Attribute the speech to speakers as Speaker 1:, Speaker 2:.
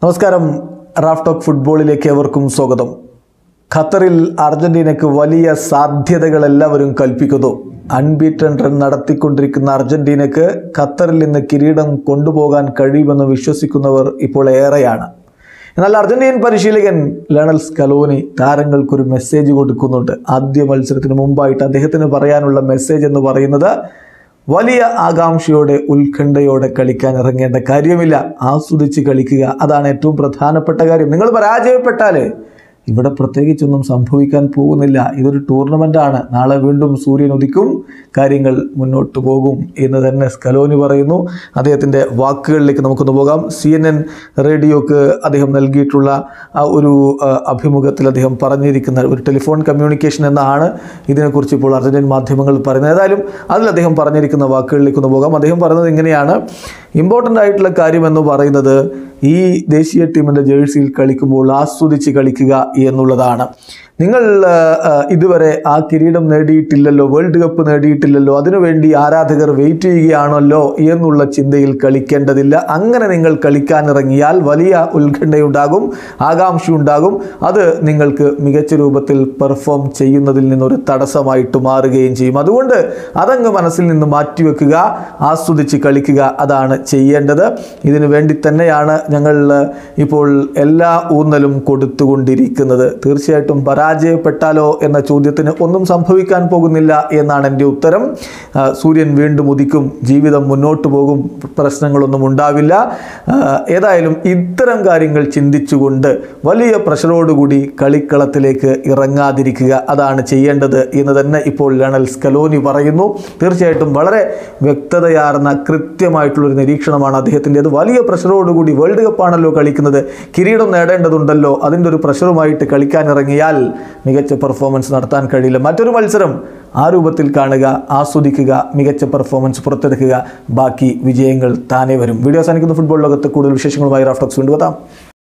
Speaker 1: നമസ്കാരം Raf talk ഫുട്ബോളിലേക്ക് എവർക്കും സ്വാഗതം ഖത്തറിൽ അർജന്റീനയ്ക്ക് വലിയ സാധ്യതകൾ എല്ലാവരും കൽപ്പിക്കുന്നു അൺബീറ്റൺ റൺ നടത്തിക്കൊണ്ടിരിക്കുന്ന അർജന്റീനയ്ക്ക് ഖത്തറിൽ നിന്ന് കിരീടം കൊണ്ടുപോകാൻ കഴിയുമെന്ന് വിശ്വസിക്കുന്നവർ ഇപ്പോൾ ഏറെയാണ് എന്നാൽ അർജന്റീൻ പരിശീലകൻ ലണൽ സ്കലോനി താരങ്ങൾക്കൊരു മെസ്സേജ് കൊടുക്കുന്നുണ്ട് ആദ്യ മത്സരത്തിന് മുമ്പായിട്ട് അദ്ദേഹത്തിന് പറയാനുള്ള മെസ്സേജ് എന്ന് പറയുന്നത് വലിയ ആകാംക്ഷയോടെ ഉത്കണ്ഠയോടെ കളിക്കാൻ ഇറങ്ങേണ്ട കാര്യമില്ല ആസ്വദിച്ച് കളിക്കുക അതാണ് ഏറ്റവും പ്രധാനപ്പെട്ട കാര്യം നിങ്ങൾ പരാജയപ്പെട്ടാൽ ഇവിടെ പ്രത്യേകിച്ചൊന്നും സംഭവിക്കാൻ പോകുന്നില്ല ഇതൊരു ടൂർണമെൻ്റാണ് നാളെ വീണ്ടും സൂര്യൻ ഉദിക്കും കാര്യങ്ങൾ മുന്നോട്ട് പോകും എന്ന് തന്നെ സ്കലോനി പറയുന്നു അദ്ദേഹത്തിൻ്റെ വാക്കുകളിലേക്ക് നമുക്കൊന്ന് പോകാം സി എൻ എൻ റേഡിയോക്ക് അദ്ദേഹം നൽകിയിട്ടുള്ള ആ ഒരു ആ, അഭിമുഖത്തിൽ അദ്ദേഹം പറഞ്ഞിരിക്കുന്ന ഒരു ടെലിഫോൺ കമ്മ്യൂണിക്കേഷൻ എന്നാണ് ഇതിനെക്കുറിച്ച് ഇപ്പോൾ അർജന്റീൻ മാധ്യമങ്ങൾ പറയുന്നത് ഏതായാലും അതിൽ അദ്ദേഹം പറഞ്ഞിരിക്കുന്ന വാക്കുകളിലേക്ക് ഒന്ന് പോകാം അദ്ദേഹം പറയുന്നത് ഇങ്ങനെയാണ് ഇമ്പോർട്ടൻ്റ് ആയിട്ടുള്ള കാര്യം എന്ന് പറയുന്നത് ഈ ദേശീയ ടീമിൻ്റെ ജേഴ്സിയിൽ കളിക്കുമ്പോൾ ആസ്വദിച്ച് കളിക്കുക എന്നുള്ളതാണ് നിങ്ങൾ ആ, ആ, ഇതുവരെ ആ കിരീടം നേടിയിട്ടില്ലല്ലോ വേൾഡ് കപ്പ് നേടിയിട്ടില്ലല്ലോ അതിനുവേണ്ടി ആരാധകർ വെയിറ്റ് ചെയ്യുകയാണല്ലോ എന്നുള്ള ചിന്തയിൽ കളിക്കേണ്ടതില്ല അങ്ങനെ നിങ്ങൾ കളിക്കാനിറങ്ങിയാൽ വലിയ ഉത്കണ്ഠയുണ്ടാകും ആകാംക്ഷയുണ്ടാകും അത് നിങ്ങൾക്ക് മികച്ച രൂപത്തിൽ പെർഫോം ചെയ്യുന്നതിൽ നിന്നൊരു തടസ്സമായിട്ട് മാറുകയും ചെയ്യും അതുകൊണ്ട് അതങ്ങ് മനസ്സിൽ നിന്ന് മാറ്റിവെക്കുക ആസ്വദിച്ച് കളിക്കുക അതാണ് ചെയ്യേണ്ടത് ഇതിനു വേണ്ടി തന്നെയാണ് ഞങ്ങൾ ഇപ്പോൾ എല്ലാ ഊന്നലും കൊടുത്തുകൊണ്ടിരിക്കുന്നത് തീർച്ചയായിട്ടും പരാജയപ്പെട്ടാലോ എന്ന ചോദ്യത്തിന് ഒന്നും സംഭവിക്കാൻ പോകുന്നില്ല എന്നാണ് എൻ്റെ ഉത്തരം ആ, സൂര്യൻ വീണ്ടും ഉദിക്കും ജീവിതം മുന്നോട്ട് പോകും പ്രശ്നങ്ങളൊന്നും ഉണ്ടാവില്ല ആ, ഏതായാലും ഇത്തരം കാര്യങ്ങൾ ചിന്തിച്ചുകൊണ്ട് വലിയ പ്രഷറോടുകൂടി കളിക്കളത്തിലേക്ക് ഇറങ്ങാതിരിക്കുക അതാണ് ചെയ്യേണ്ടത് എന്ന് തന്നെ ഇപ്പോൾ ലണൽ സ്കലോനി പറയുന്നു തീർച്ചയായിട്ടും വളരെ വ്യക്തതയാർന്ന കൃത്യമായിട്ടുള്ളൊരു നിരീക്ഷണമാണ് അദ്ദേഹത്തിൻ്റെത് വലിയ പ്രഷറോടുകൂടി വേൾഡ് കപ്പാണല്ലോ കളിക്കുന്നത് കിരീടം നേടേണ്ടതുണ്ടല്ലോ അതിൻ്റെ ഒരു പ്രഷറുമായിട്ട് കളിക്കാൻ ഇറങ്ങിയാൽ മികച്ച പെർഫോമൻസ് നടത്താൻ കഴിയില്ല മറ്റൊരു മത്സരം ആ രൂപത്തിൽ കാണുക ആസ്വദിക്കുക മികച്ച പെർഫോമൻസ് പുറത്തെടുക്കുക ബാക്കി വിജയങ്ങൾ താനേ വരും വീഡിയോ അവസാനിക്കുന്ന ഫുട്ബോൾ ലോകത്ത് കൂടുതൽ വിശേഷങ്ങളുമായി റാഫ്റ്റോക്സ് കൊണ്ടുവരാം